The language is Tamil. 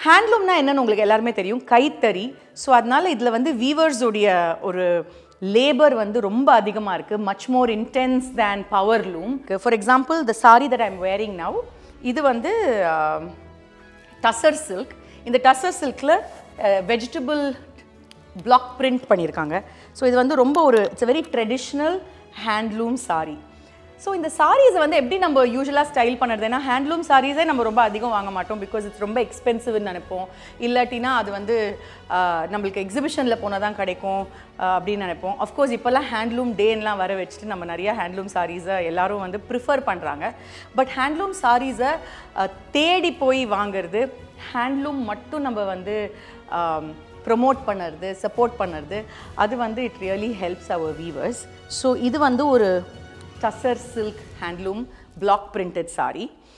ஹேண்ட்லூம்னா என்னன்னு உங்களுக்கு எல்லாருமே தெரியும் கைத்தறி ஸோ அதனால இதில் வந்து வீவர்ஸோடைய ஒரு லேபர் வந்து ரொம்ப அதிகமாக இருக்குது much more intense than power loom for example the sari that I'm wearing now இது வந்து டசர் சில்க் இந்த டசர் சில்கில் வெஜிடபிள் பிளாக் பிரிண்ட் பண்ணியிருக்காங்க ஸோ இது வந்து ரொம்ப ஒரு it's very traditional handloom sari so இந்த சாரீஸை வந்து எப்படி நம்ம யூஸ்வலாக ஸ்டைல் பண்ணுறது ஏன்னா ஹேண்ட்லூம் சாரீஸே நம்ம ரொம்ப அதிகம் வாங்க மாட்டோம் பிகாஸ் இட்ஸ் ரொம்ப எக்ஸ்பென்சிவ்னு நினைப்போம் இல்லாட்டினா அது வந்து ஆஹ், நம்மளுக்கு எக்ஸிபிஷனில் போனால் தான் கிடைக்கும் ஆஹ், அப்படின்னு நினைப்போம் அஃப்கோர்ஸ் இப்போல்லாம் ஹேண்ட்லூம் டேன்லாம் வர வச்சுட்டு நம்ம நிறைய ஹேண்ட்லூம் சாரீஸை எல்லாரும் வந்து ப்ரிஃபர் பண்ணுறாங்க பட் ஹேண்ட்லூம் சாரீஸை தேடி போய் வாங்குறது ஹேண்ட்லூம் மட்டும் நம்ம வந்து ப்ரொமோட் பண்ணுறது சப்போர்ட் பண்ணுறது அது வந்து it really helps our weavers so இது வந்து ஒரு tussar silk handloom block printed saree